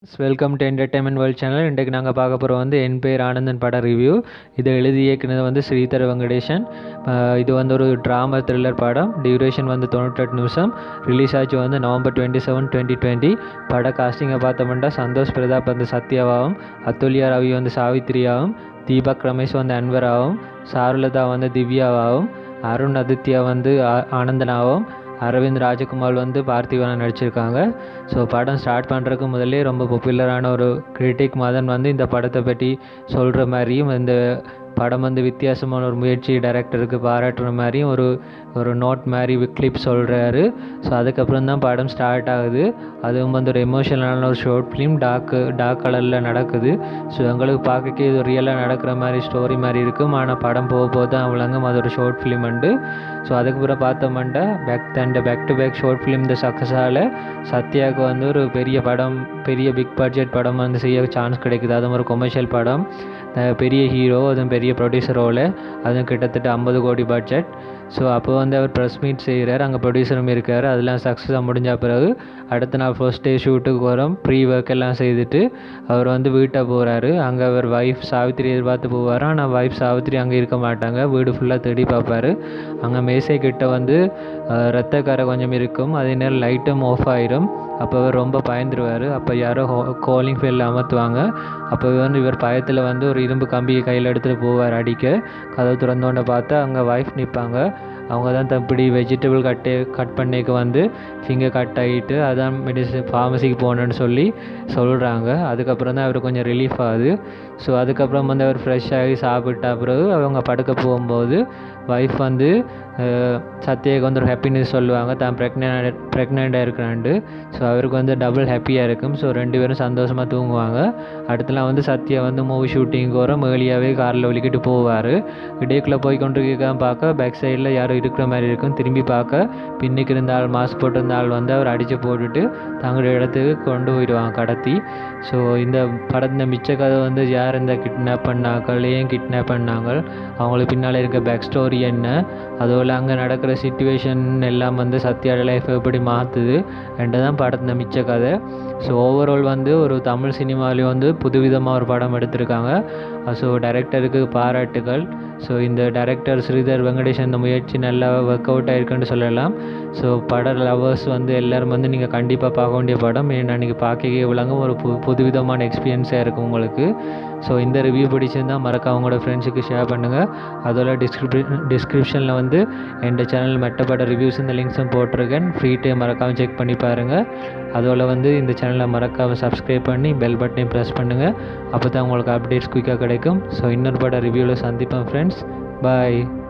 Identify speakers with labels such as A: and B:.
A: welcome to entertainment world channel இன்றைக்கு நாங்கள் பார்க்க போகிறோம் வந்து என் பேர் ஆனந்தன் பட ரிவ்யூ இதை எழுதி இயக்குனது வந்து ஸ்ரீதர் வெங்கடேஷன் அஹ் இது வந்து ஒரு ட்ராமா த்ரில்லர் படம் டியூரேஷன் வந்து தொண்ணூற்றெட்டு நிமிஷம் ரிலீஸ் ஆச்சு வந்து November twenty seven twenty twenty பட காஸ்டிங்கை பார்த்தோம்னா சந்தோஷ் பிரதாப் வந்து சத்யாவாகவும் அத்துல்யா ரவி வந்து சாவித்ரியாவும் தீபக் ரமேஷ் வந்து அன்வராகவும் சாருலதா வந்து திவ்யாவாகவும் அருண் ஆதித்யா வந்து ஆ- ஆனந்தனாவும் அரவிந்த் ராஜகுமார் வந்து பார்த்திவனா நடிச்சிருக்காங்க ஸோ படம் ஸ்டார்ட் பண்ணுறதுக்கு முதல்லே ரொம்ப பாப்புலரான ஒரு கிரிட்டிக் மதன் வந்து இந்த படத்தை பற்றி சொல்கிற மாதிரியும் இந்த படம் வந்து வித்தியாசமான ஒரு முயற்சி டைரக்டருக்கு பாராட்டுற மாதிரியும் ஒரு ஒரு நோட் மாதிரி கிளிப் சொல்கிறாரு ஸோ அதுக்கப்புறம் தான் படம் ஸ்டார்ட் ஆகுது அதுவும் வந்து ஒரு எமோஷனலான ஒரு ஷார்ட் ஃபிலிம் டார்க் டார்க் கலரில் நடக்குது ஸோ எங்களுக்கு பார்க்கக்கே இது ரியலாக நடக்கிற மாதிரி ஸ்டோரி மாதிரி இருக்கும் ஆனால் படம் போக போக தான் விளங்கும் அது ஒரு ஷார்ட் ஃபிலிம் உண்டு ஸோ அதுக்கப்புறம் பார்த்தோம்னா பேக் தண்ட back to back short film இந்த சக்ஸஸால் சத்யாவுக்கு வந்து ஒரு பெரிய படம் பெரிய பிக் பட்ஜெட் படம் வந்து செய்ய சான்ஸ் கிடைக்குது அதுவும் ஒரு கொமர்ஷியல் படம் அஹ் பெரிய ஹீரோ அதுவும் பெரிய ப்ரொடியூசர் ரோல் அதுவும் கிட்டத்தட்ட ஐம்பது கோடி பட்ஜெட் ஸோ அப்போ வந்து அவர் ப்ரெஸ் மீட் செய்கிறார் அங்கே ப்ரொடியூசரும் இருக்கார் அதெல்லாம் சக்ஸஸாக முடிஞ்ச பிறகு அடுத்த நாள் ஃபர்ஸ்ட் டே ஷூட்டுக்கு வரோம் ப்ரீ ஒர்க் எல்லாம் செய்துட்டு அவர் வந்து வீட்டை போகிறாரு அங்கே அவர் ஒய்ஃப் சாவித்திரி எதிர்பார்த்து போவார் ஆனால் ஒய்ஃப் சாவித்திரி அங்கே இருக்க மாட்டாங்க வீடு ஃபுல்லாக தேடி பார்ப்பாரு அங்கே மேசை கிட்ட வந்து அஹ், ரத்தக்கரை கொஞ்சம் இருக்கும் அதே நேரம் லைட்டும் ஆஃப் ஆயிரும் அப்போ அவர் ரொம்ப பயந்துருவார் அப்போ யாரோ காலிங் ஃபெல்ல அமர்த்துவாங்க அப்போ வந்து இவர் பயத்தில் வந்து ஒரு இரும்பு கம்பியை கையில் எடுத்துகிட்டு போவார் அடிக்க கதவு திறந்தோன்னே பார்த்தா அங்கே ஒய்ஃப் நிற்பாங்க அவங்க தான் தப்படி வெஜிடபிள் கட்டு கட் பண்ணிக்க வந்து ஃபிங்கர் கட் ஆகிட்டு அதான் மெடிசன் ஃபார்மசிக்கு போகணுன்னு சொல்லி சொல்கிறாங்க அதுக்கப்புறம் தான் அவர் கொஞ்சம் ரிலீஃப் ஆகுது ஸோ அதுக்கப்புறம் வந்து அவர் ஃப்ரெஷ் ஆகி சாப்பிட்ட பிறகு அவங்க படுக்க போகும்போது ஒய்ஃப் வந்து அஹ், சத்யாவுக்கு வந்து ஒரு ஹாப்பினஸ் சொல்லுவாங்க தான் ப்ரெக்னென்ட் ப்ரெக்னெண்ட்டாக இருக்கிறான்ட்டு ஸோ அவருக்கு வந்து டபுள் ஹாப்பியாக இருக்கும் ஸோ ரெண்டு பேரும் சந்தோஷமாக தூங்குவாங்க அடுத்தலாம் வந்து சத்யா வந்து மூவி ஷூட்டிங்க்கு வர மேலியாகவே காரில் ஒலிக்கிட்டு போவார் இடைக்குள்ளே போய் கொண்டிருக்க பார்க்க பேக் சைடில் யாரும் இருக்கிற மாதிரி இருக்கும் திரும்பி பார்க்க பின்னுக்கு இருந்த ஆள் மாஸ்க் போட்டிருந்த ஆள் வந்து அவர் அடித்து போட்டுட்டு தங்களுடைய இடத்துக்கு கொண்டு போயிடுவாங்க கடத்தி ஸோ இந்த படத்தின் மிச்ச கதை வந்து யார் இந்த கிட்னாப் பண்ணாக்கள் ஏன் கிட்னாப் பண்ணாங்க அவங்களுக்கு பின்னால் இருக்க பேக் ஸ்டோரி என்ன அதோட அங்கே நடக்கிற சுச்சுவேஷன் எல்லாம் வந்து சத்யாவோட லைஃப் எப்படி மாற்றுது ரெண்டு தான் படத்தின் மிச்ச கதை ஸோ ஓவரால் வந்து ஒரு தமிழ் சினிமாவிலையும் வந்து புதுவிதமாக ஒரு படம் எடுத்திருக்காங்க ஸோ டைரக்டருக்கு பாராட்டுகள் ஸோ இந்த டைரக்டர் ஸ்ரீதர் வெங்கடேஷன் இந்த முயற்சி நல்லா ஒர்க் அவுட் ஆயிருக்குன்னு சொல்லலாம் ஸோ பட லவர்ஸ் வந்து எல்லாரும் வந்து நீங்கள் கண்டிப்பாக பார்க்க வேண்டிய படம் ஏன்னா நீங்கள் பார்க்க விளங்கும் ஒரு பு புதுவிதமான எக்ஸ்பீரியன்ஸாக இருக்கும் உங்களுக்கு ஸோ இந்த ரிவ்யூ பிடிச்சிருந்தா மறக்காம உங்களோட ஃப்ரெண்ட்ஸுக்கு ஷேர் பண்ணுங்கள் அதோட டிஸ்கிரிப் டிஸ்கிரிப்ஷனில் வந்து எந்த சேனல் மெட்டப்பட்ட ரிவ்யூஸ் இந்த லிங்க்ஸும் போட்டிருக்கேன் ஃப்ரீ டைம் மறக்காமல் செக் பண்ணி பாருங்கள் அதோட வந்து இந்த சேனலை மறக்காமல் சப்ஸ்கிரைப் பண்ணி பெல் பட்டனையும் ப்ரெஸ் பண்ணுங்கள் அப்போ தான் உங்களுக்கு அப்டேட்ஸ் குயிக்காக கிடைக்கும் ஸோ இன்னொரு பட ரிவ்யூவில் சந்திப்பேன் ஃப்ரெண்ட்ஸ் பாய்